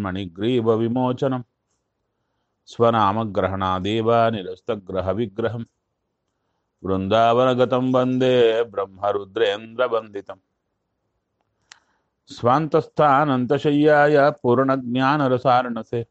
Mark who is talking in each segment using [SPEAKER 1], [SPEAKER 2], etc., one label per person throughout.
[SPEAKER 1] श्रीमन्मणिग्रीवविमोचनं स्वनामग्रहणादेव निरस्तग्रहविग्रहं वृन्दावनगतं वन्दे ब्रह्मरुद्रेन्द्रवन्दितम् स्वान्तस्थानन्तशय्याय पूर्णज्ञानरसारणसे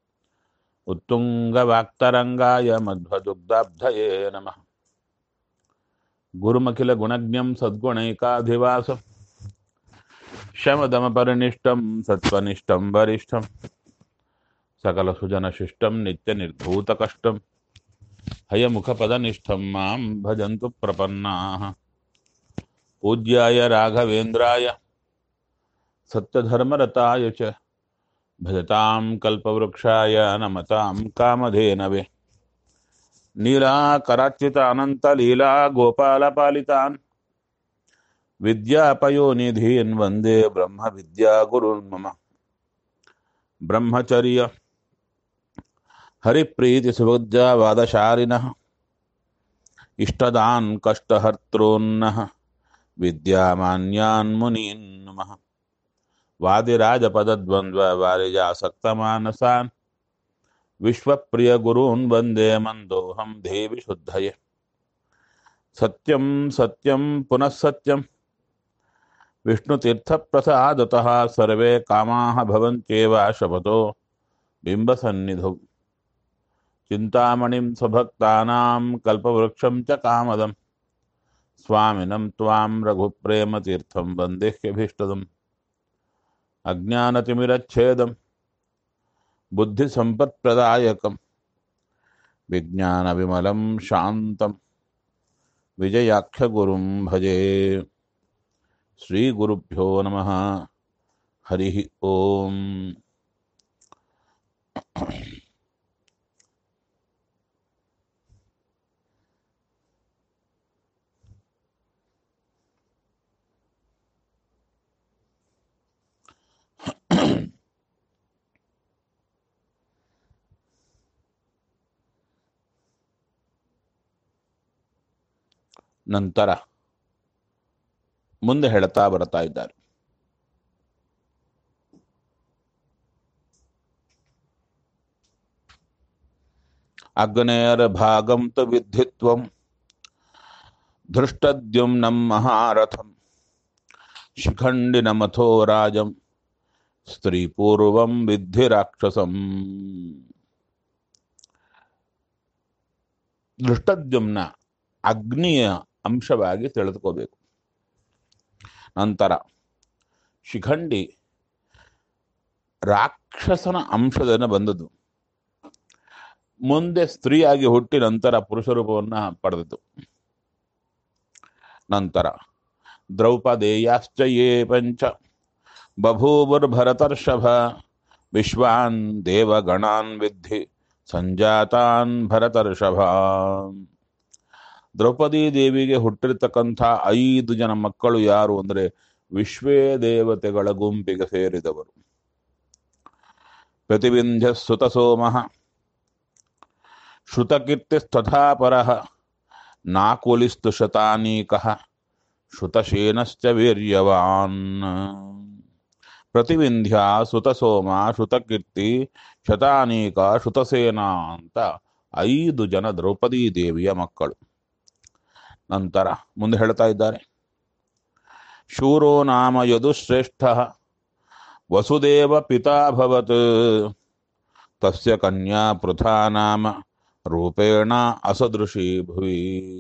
[SPEAKER 1] उत्तुङ्गवाक्तरङ्गाय मध्वदुग्धाब्धये नमः गुरुमखिलगुणज्ञं सद्गुणैकाधिवासं शमदमपरिनिष्टं सत्त्वनिष्ठं वरिष्ठं सकलसुजनशिष्टं नित्यनिर्धूतकष्टं हयमुखपदनिष्ठं मां भजन्तु प्रपन्नाः पूज्याय राघवेन्द्राय सत्यधर्मरताय च भजतां कल्पवृक्षाय नमतां कामधेनवे नीलाकराच्युतानन्तलीला गोपालपालितान् विद्यापयोनिधीन् वन्दे ब्रह्मविद्यागुरुन् मम ब्रह्मचर्य हरिप्रीतिसुबुद्ध्यावादशालिनः इष्टदान् कष्टहर्तॄन्नः विद्यामान्यान् मुनीन् नमः वादिराजपदद्वन्द्ववारिजासक्तमानसान् विश्वप्रियगुरून् वन्दे मन्दोऽहं देवि शुद्धये सत्यं सत्यं पुनः सत्यं विष्णुतीर्थप्रसादतः सर्वे कामाः भवन्त्येव शपथो बिम्बसन्निधौ चिन्तामणिं स्वभक्तानां कल्पवृक्षं च कामदं स्वामिनं त्वां रघुप्रेमतीर्थं वन्देह्यभीष्टदम् अज्ञानतिमिरच्छेदं बुद्धिसम्पत्प्रदायकं विज्ञानविमलं शान्तं विजयाख्यगुरुं भजे श्रीगुरुभ्यो नमः हरिः ओम् ನಂತರ ಮುಂದೆ ಹೇಳ್ತಾ ಬರ್ತಾ ಇದ್ದಾರೆ ಅಗ್ನೇಯರ ಭಾಗಂ ತು ವಿದ್ಧಿತ್ವಂ ಧೃಷ್ಟದ್ಯುಮ್ನಂ ಮಹಾರಥಂ ಶಿಖಂಡಿನ ಮಥೋ ರಾಜಂ ಸ್ತ್ರೀಪೂರ್ವಂ ವಿದ್ಧಿ ರಾಕ್ಷಸಂ ದೃಷ್ಟದ್ಯುಮ್ನ ಅಗ್ನಿಯ ಅಂಶವಾಗಿ ತಿಳಿದುಕೋಬೇಕು ನಂತರ ಶಿಖಂಡಿ ರಾಕ್ಷಸನ ಅಂಶದಿಂದ ಬಂದದ್ದು ಮುಂದೆ ಸ್ತ್ರೀಯಾಗಿ ಹುಟ್ಟಿ ನಂತರ ಪುರುಷ ರೂಪವನ್ನ ಪಡೆದಿತು ನಂತರ ದ್ರೌಪದೇಯಾಶ್ಚ ಯೇ ಪಂಚ ಬಭೂವರ್ಭರತರ್ಷಭ ವಿಶ್ವಾನ್ ದೇವಗಣಾನ್ ವಿದ್ಧಿ ಸಂಜಾತಾನ್ ಭರತರ್ಷಭ ದ್ರೌಪದಿ ದೇವಿಗೆ ಹುಟ್ಟಿರ್ತಕ್ಕಂಥ ಐದು ಜನ ಮಕ್ಕಳು ಯಾರು ಅಂದರೆ ವಿಶ್ವೇ ದೇವತೆಗಳ ಗುಂಪಿಗೆ ಸೇರಿದವರು ಪ್ರತಿಬಿಂಧ್ಯ ಸುತ ಸೋಮ ಶ್ರುತಕೀರ್ತಿಸ್ತಥಾಪರ ನಾಕುಲಿಸ್ತು ಶತಾನೀಕ ಶ್ರುತಶೇನಶ್ಚ ವೀರ್ಯವಾನ್ ಪ್ರತಿವಿಂಧ್ಯ ಸುತ ಸೋಮ ಶ್ರುತಕೀರ್ತಿ ಶತಾನೀಕ ಶ್ರುತಸೇನ ಅಂತ ಐದು ಜನ ದ್ರೌಪದಿ ದೇವಿಯ ಮಕ್ಕಳು ನಂತರ ಮುಂದೆ ಹೇಳ್ತಾ ಇದ್ದಾರೆ ಶೂರೋ ನಾಮ ಯದುಶ್ರೇಷ್ಠ ವಸುದೇವ ಪಿತಾಭವತ್ ತಸ್ಯ ಕನ್ಯಾ ಪೃಥಾ ನಾಮ ರೂಪೇಣ ಅಸದೃಶಿ ಭುವಿ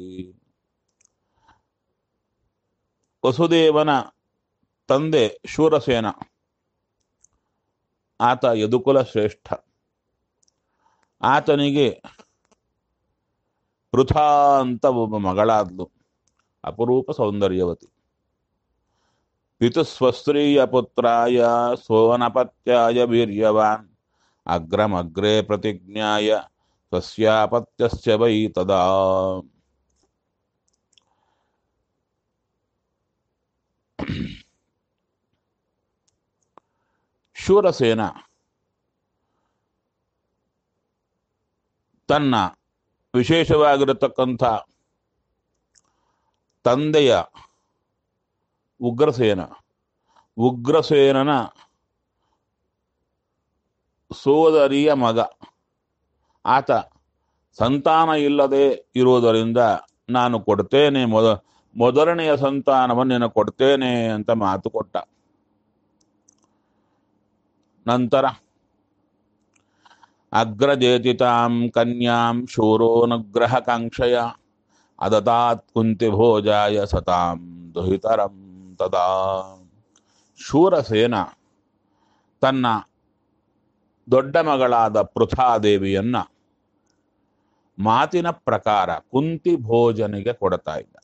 [SPEAKER 1] ವಸುದೇವನ ತಂದೆ ಶೂರಸೇನ ಆತ ಯದುಕುಲ ಶ್ರೇಷ್ಠ ಆತನಿಗೆ ಪೃಥಾ ಅಂತ ಒಬ್ಬ ಮಗಳಾದ್ಲು ಅಪರೂಪ ಸೌಂದರ್ಯವತಿ ಪಿತುಸ್ವಸ್ತ್ರೀಯ ಪುತ್ರಾಯ ಸೋನಪತ್ಯಾಯ ವೀರ್ಯವಾನ್ ಅಗ್ರಮಗ್ರೆ ಪ್ರತಿಜ್ಞಾಯ ಸ್ವಸ್ಯಾಪತ್ಯಸ್ಯ ವೈ ತದಾ ಶೂರಸೇನ ತನ್ನ ವಿಶೇಷವಾಗಿರತಕ್ಕಂಥ ತಂದೆಯ ಉಗ್ರಸೇನ ಉಗ್ರಸೇನನ ಸೋದರಿಯ ಮಗ ಆತ ಸಂತಾನ ಇಲ್ಲದೆ ಇರುವುದರಿಂದ ನಾನು ಕೊಡ್ತೇನೆ ಮೊದ ಮೊದಲನೆಯ ಸಂತಾನವನ್ನು ನಿನಗೆ ಕೊಡ್ತೇನೆ ಅಂತ ಮಾತು ಕೊಟ್ಟ ನಂತರ ಅಗ್ರಜೇತಿತಾಂ ಕನ್ಯಾಂ ಶೂರೋನುಗ್ರಹ ಕಾಂಕ್ಷಯ ಅದತಾತ್ ಕುಂತಿ ಭೋಜಾಯ ಸತಾಂ ದುಹಿತರಂ ತದಾ ಶೂರಸೇನ ತನ್ನ ದೊಡ್ಡ ಮಗಳಾದ ಪೃಥಾದೇವಿಯನ್ನ ಮಾತಿನ ಪ್ರಕಾರ ಕುಂತಿ ಭೋಜನಿಗೆ ಕೊಡ್ತಾ ಇದ್ದ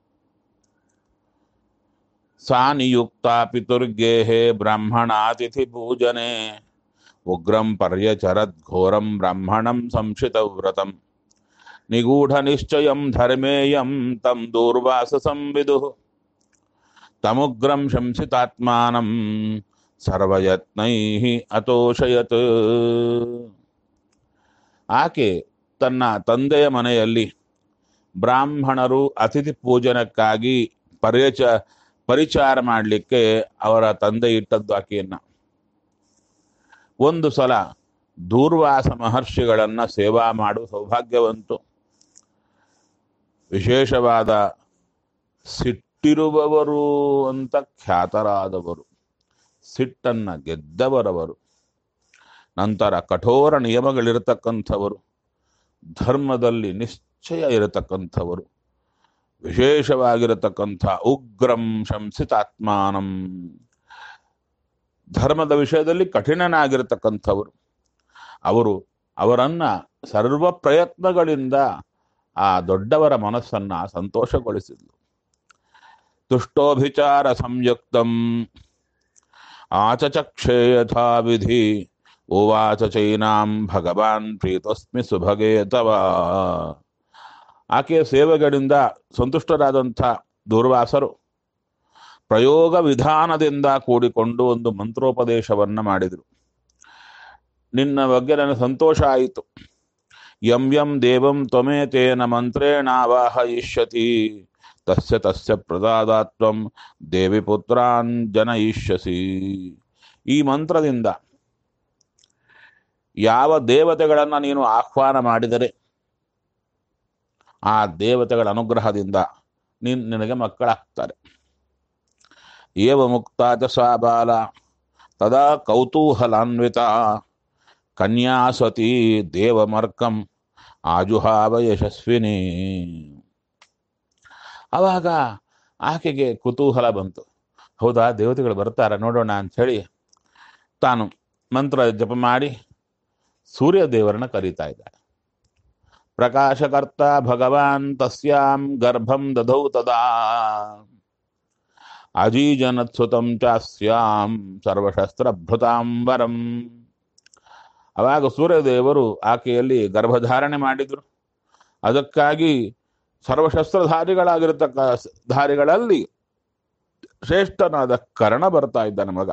[SPEAKER 1] ಸಾ ನಿಯುಕ್ತ ಪಿತುರ್ಗೇಹೆ ಬ್ರಾಹ್ಮಣಾತಿಥಿ ಪೂಜನೆ ಉಗ್ರಂ ಪರ್ಯಚರದ್ ಘೋರಂ ಬ್ರಾಹ್ಮಣಂ ಸಂಶಿತ ವ್ರತಂ ನಿಗೂಢ ನಿಶ್ಚಯಂ ಧರ್ಮೇಯಂ ತಂ ದೂರ್ವಾಸ ಸಂವಿದು ತಮುಗ್ರಂ ಶಂಸಿತಾತ್ಮಾನಂ ಸರ್ವಯತ್ನೈ ಅತೋಷಯತ್ ಆಕೆ ತನ್ನ ತಂದೆಯ ಮನೆಯಲ್ಲಿ ಬ್ರಾಹ್ಮಣರು ಅತಿಥಿ ಪೂಜನಕ್ಕಾಗಿ ಪರಿಚ ಪರಿಚಾರ ಮಾಡಲಿಕ್ಕೆ ಅವರ ತಂದೆ ಇಟ್ಟದ್ದು ಆಕೆಯನ್ನ ಒಂದು ಸಲ ದೂರ್ವಾಸ ಮಹರ್ಷಿಗಳನ್ನ ಸೇವಾ ಮಾಡುವ ಸೌಭಾಗ್ಯವಂತು ವಿಶೇಷವಾದ ಸಿಟ್ಟಿರುವವರು ಅಂತ ಖ್ಯಾತರಾದವರು ಸಿಟ್ಟನ್ನ ಗೆದ್ದವರವರು ನಂತರ ಕಠೋರ ನಿಯಮಗಳಿರತಕ್ಕಂಥವರು ಧರ್ಮದಲ್ಲಿ ನಿಶ್ಚಯ ಇರತಕ್ಕಂಥವರು ವಿಶೇಷವಾಗಿರತಕ್ಕಂಥ ಉಗ್ರಂ ಶಂಸಿತಾತ್ಮಾನಂ ಧರ್ಮದ ವಿಷಯದಲ್ಲಿ ಕಠಿಣನಾಗಿರತಕ್ಕಂಥವರು ಅವರು ಅವರನ್ನ ಸರ್ವ ಪ್ರಯತ್ನಗಳಿಂದ ಆ ದೊಡ್ಡವರ ಮನಸ್ಸನ್ನ ಸಂತೋಷಗೊಳಿಸಿದ್ಲು ತುಷ್ಟೋಭಿಚಾರ ಸಂಯುಕ್ತಂ ಆಚಚಕ್ಷೇ ಯಥಾ ವಿಧಿ ಉವಾಚ ಚೈನಾಂ ಭಗವಾನ್ ಪ್ರೀತಸ್ಮಿ ಸುಭಗೆ ತವ ಆಕೆಯ ಸೇವೆಗಳಿಂದ ಸಂತುಷ್ಟರಾದಂಥ ದೂರ್ವಾಸರು ಪ್ರಯೋಗ ವಿಧಾನದಿಂದ ಕೂಡಿಕೊಂಡು ಒಂದು ಮಂತ್ರೋಪದೇಶವನ್ನ ಮಾಡಿದರು ನಿನ್ನ ಬಗ್ಗೆ ನನಗೆ ಸಂತೋಷ ಆಯಿತು ಯಂ ಯಂ ದೇವಂ ತ್ವಮೇತೇನ ಮಂತ್ರೇಣಾವಾಹಯಿಷ್ಯತಿ ತಸ್ಯ ತಸ್ಯ ಪ್ರಸಾದಾತ್ವಂ ದೇವಿ ಪುತ್ರಾನ್ ಜನಯಿಷ್ಯಸಿ ಈ ಮಂತ್ರದಿಂದ ಯಾವ ದೇವತೆಗಳನ್ನು ನೀನು ಆಹ್ವಾನ ಮಾಡಿದರೆ ಆ ದೇವತೆಗಳ ಅನುಗ್ರಹದಿಂದ ನೀನ್ ನಿನಗೆ ಮಕ್ಕಳಾಗ್ತಾರೆ ಏವ ಮುಕ್ತ ಚ ಸಾ ಬಾಲ ತದಾ ಕೌತೂಹಲಾನ್ವಿತ ಕನ್ಯಾಸತಿ ದೇವಮರ್ಕಂ ಆಜುಹಾವ ಯಶಸ್ವಿನಿ ಅವಾಗ ಆಕೆಗೆ ಕುತೂಹಲ ಬಂತು ಹೌದಾ ದೇವತೆಗಳು ಬರ್ತಾರ ನೋಡೋಣ ಅಂಥೇಳಿ ತಾನು ಮಂತ್ರ ಜಪ ಮಾಡಿ ಸೂರ್ಯ ದೇವರನ್ನ ಕರೀತಾ ಇದ್ದಾಳೆ ಪ್ರಕಾಶಕರ್ತ ಭಗವಾನ್ ತಸ್ಯಾಂ ಗರ್ಭಂ ದಧೌ ತದಾ ಅಜೀಜನತ್ಸುತಂ ಚಾಸ್ಯಾಂ ಸರ್ವಶಸ್ತ್ರಭೃತಾಂಬರಂ ಅವಾಗ ಸೂರ್ಯದೇವರು ಆಕೆಯಲ್ಲಿ ಗರ್ಭಧಾರಣೆ ಮಾಡಿದ್ರು ಅದಕ್ಕಾಗಿ ಸರ್ವಶಸ್ತ್ರಧಾರಿಗಳಾಗಿರತಕ್ಕ ಧಾರಿಗಳಲ್ಲಿ ಶ್ರೇಷ್ಠನಾದ ಕರ್ಣ ಬರ್ತಾ ಇದ್ದಾನೆ ಮಗ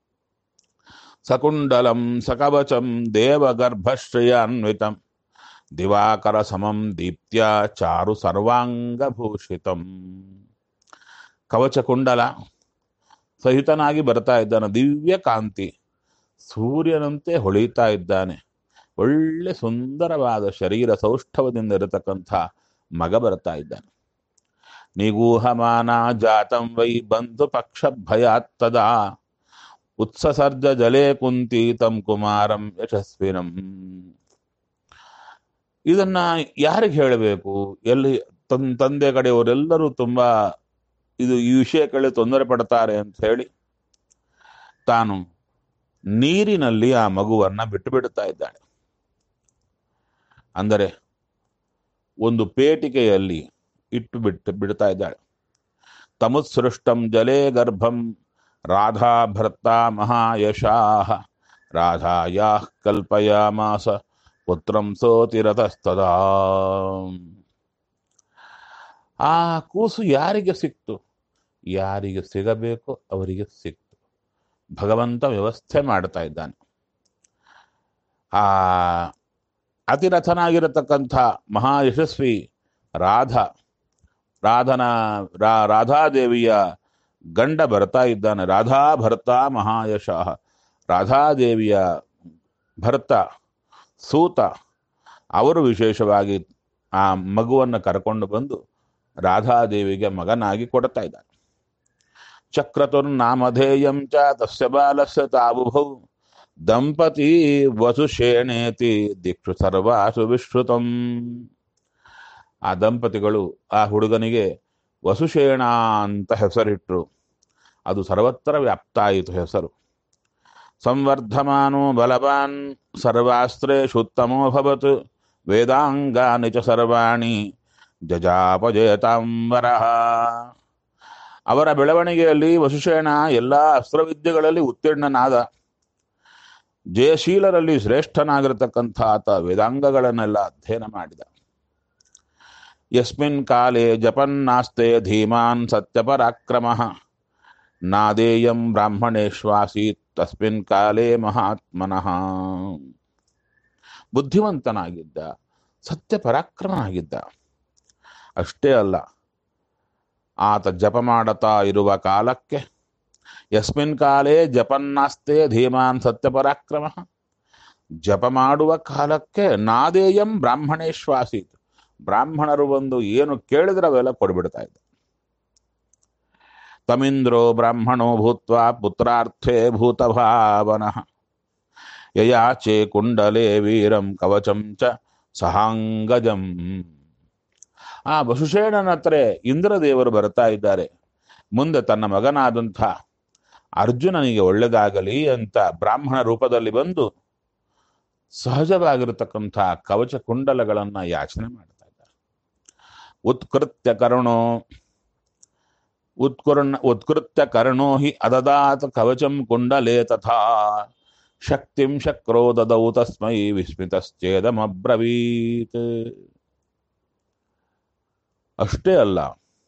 [SPEAKER 1] ಸಕುಂಡಲಂ ಸಕವಚಂ ದೇವಗರ್ಭಶ್ರಯಾನ್ವಿತಂ ದಿವಾಕರ ಸಮಂ ದೀಪ್ತ್ಯ ಚಾರು ಸರ್ವಾಂಗಭೂಷಿತಂ ಕವಚ ಕುಂಡಲ ಸಹಿತನಾಗಿ ಬರ್ತಾ ಇದ್ದಾನೆ ದಿವ್ಯ ಕಾಂತಿ ಸೂರ್ಯನಂತೆ ಹೊಳಿತಾ ಇದ್ದಾನೆ ಒಳ್ಳೆ ಸುಂದರವಾದ ಶರೀರ ಸೌಷ್ಠವದಿಂದ ಇರತಕ್ಕಂಥ ಮಗ ಬರ್ತಾ ಇದ್ದಾನೆ ನಿಗೂಹಮಾನ ಜಾತಂ ವೈ ಬಂಧು ಪಕ್ಷ ಭಯಾತ್ತದ ಉತ್ಸಸರ್ಜ ಜಲೇ ಕುಂತಿ ತಂ ಕುಮಾರಂ ಯಶಸ್ವಿನಂ ಇದನ್ನ ಯಾರಿಗೆ ಹೇಳಬೇಕು ಎಲ್ಲಿ ತನ್ ತಂದೆ ಕಡೆಯವರೆಲ್ಲರೂ ತುಂಬಾ ಇದು ಈ ವಿಷಯ ಕೇಳಿ ತೊಂದರೆ ಪಡ್ತಾರೆ ಅಂತ ಹೇಳಿ ತಾನು ನೀರಿನಲ್ಲಿ ಆ ಮಗುವನ್ನ ಬಿಟ್ಟು ಬಿಡುತ್ತಾ ಇದ್ದಾಳೆ ಅಂದರೆ ಒಂದು ಪೇಟಿಕೆಯಲ್ಲಿ ಇಟ್ಟು ಬಿಟ್ಟು ಬಿಡ್ತಾ ಇದ್ದಾಳೆ ತಮುತ್ಸೃಷ್ಟಂ ಜಲೇ ಗರ್ಭಂ ರಾಧಾ ಭರ್ತ ಮಹಾಯಶಾಹ ರಾಧಾಯಾ ಕಲ್ಪಯಾಮಾಸ ಪುತ್ರಂ ಸೋತಿರತಸ್ತದಾ ಆ ಕೂಸು ಯಾರಿಗೆ ಸಿಕ್ತು ಯಾರಿಗೆ ಸಿಗಬೇಕು ಅವರಿಗೆ ಸಿಕ್ತು ಭಗವಂತ ವ್ಯವಸ್ಥೆ ಮಾಡ್ತಾ ಇದ್ದಾನೆ ಆ ಅತಿರಥನಾಗಿರತಕ್ಕಂಥ ಮಹಾ ಯಶಸ್ವಿ ರಾಧ ರಾಧನ ರಾ ರಾಧಾದೇವಿಯ ಗಂಡ ಬರ್ತಾ ಇದ್ದಾನೆ ರಾಧಾ ಭರ್ತ ಮಹಾಯಶಃ ರಾಧಾದೇವಿಯ ಭರತ ಸೂತ ಅವರು ವಿಶೇಷವಾಗಿ ಆ ಮಗುವನ್ನು ಕರ್ಕೊಂಡು ಬಂದು ರಾಧಾದೇವಿಗೆ ಮಗನಾಗಿ ಕೊಡ್ತಾ ಇದ್ದಾರೆ ಚಕ್ರತುರ್ನಾಮಧೇಯಂ ಚ ತಸ್ಯ ಬಾಲಸ್ಯ ತಾಬುಭೌ ದಂಪತಿ ವಸುಷೇಣೇತಿ ದಿಕ್ಷು ಸರ್ವಾಸು ವಿಶ್ರುತಂ ಆ ದಂಪತಿಗಳು ಆ ಹುಡುಗನಿಗೆ ವಸುಷೇಣ ಅಂತ ಹೆಸರಿಟ್ರು ಅದು ಸರ್ವತ್ರ ವ್ಯಾಪ್ತ ಆಯಿತು ಹೆಸರು ಸಂವರ್ಧಮಾನೋ ಬಲವಾನ್ ಸರ್ವಾಸ್ತ್ರೇಷುತ್ತಮೋಭವತ್ ವೇದಾಂಗಾನಿ ಚ ಸರ್ವಾಣಿ ಜಜಾಪಜಯತಾಂಬರ ಅವರ ಬೆಳವಣಿಗೆಯಲ್ಲಿ ವಸುಷೇಣ ಎಲ್ಲ ಅಸ್ತ್ರವಿದ್ಯೆಗಳಲ್ಲಿ ಉತ್ತೀರ್ಣನಾದ ಜಯಶೀಲರಲ್ಲಿ ಶ್ರೇಷ್ಠನಾಗಿರತಕ್ಕಂಥ ಆತ ವೇದಾಂಗಗಳನ್ನೆಲ್ಲ ಅಧ್ಯಯನ ಮಾಡಿದ ಯಸ್ಮಿನ್ ಕಾಲೇ ಜಪನ್ನಾಸ್ತೆ ಧೀಮಾನ್ ಸತ್ಯಪರಾಕ್ರಮ ನಾದೇಯಂ ಬ್ರಾಹ್ಮಣೇಶ್ವಾಸೀತ್ ತಸ್ಮಿನ್ ಕಾಲೇ ಮಹಾತ್ಮನಃ ಬುದ್ಧಿವಂತನಾಗಿದ್ದ ಸತ್ಯಪರಾಕ್ರಮನಾಗಿದ್ದ ಅಷ್ಟೇ ಅಲ್ಲ ಆತ ಜಪ ಮಾಡುತ್ತಾ ಇರುವ ಕಾಲಕ್ಕೆ ಯಸ್ಮಿನ್ ಕಾಲೇ ಜಪನ್ನಾಸ್ತೆ ಧೀಮಾನ್ ಸತ್ಯಪರಾಕ್ರಮ ಜಪ ಮಾಡುವ ಕಾಲಕ್ಕೆ ನಾದೇಯಂ ಬ್ರಾಹ್ಮಣೇಶ್ವಾಸೀತ್ ಬ್ರಾಹ್ಮಣರು ಬಂದು ಏನು ಕೇಳಿದ್ರೆ ಅವೆಲ್ಲ ಕೊಡ್ಬಿಡ್ತಾ ಇದ್ದ ತಮಿಂದ್ರೋ ಬ್ರಾಹ್ಮಣೋ ಭೂತ್ವ ಪುತ್ರಾರ್ಥೇ ಭೂತಭಾವನಃ ಯಯಾಚೆ ಕುಂಡಲೇ ವೀರಂ ಕವಚಂ ಚ ಸಹಾಂಗಜಂ ಆ ವಸುಷೇಣನ ಹತ್ರ ಇಂದ್ರದೇವರು ಬರ್ತಾ ಇದ್ದಾರೆ ಮುಂದೆ ತನ್ನ ಮಗನಾದಂಥ ಅರ್ಜುನನಿಗೆ ಒಳ್ಳೆದಾಗಲಿ ಅಂತ ಬ್ರಾಹ್ಮಣ ರೂಪದಲ್ಲಿ ಬಂದು ಸಹಜವಾಗಿರತಕ್ಕಂಥ ಕವಚ ಕುಂಡಲಗಳನ್ನ ಯಾಚನೆ ಮಾಡ್ತಾ ಇದ್ದಾರೆ ಉತ್ಕೃತ್ಯ ಕರುಣೋ ಉತ್ಕರ್ಣ ಉತ್ಕೃತ್ಯ ಕರ್ಣೋ ಹಿ ಅದದಾತ ಕವಚಂ ಕುಂಡಲೇ ತಥಾ ಶಕ್ತಿಂ ಶಕ್ರೋ ದದೌ ತಸ್ಮೈ ವಿಸ್ಮಿತಶ್ಚೇದಮಬ್ರವೀತ್ ಅಷ್ಟೇ ಅಲ್ಲ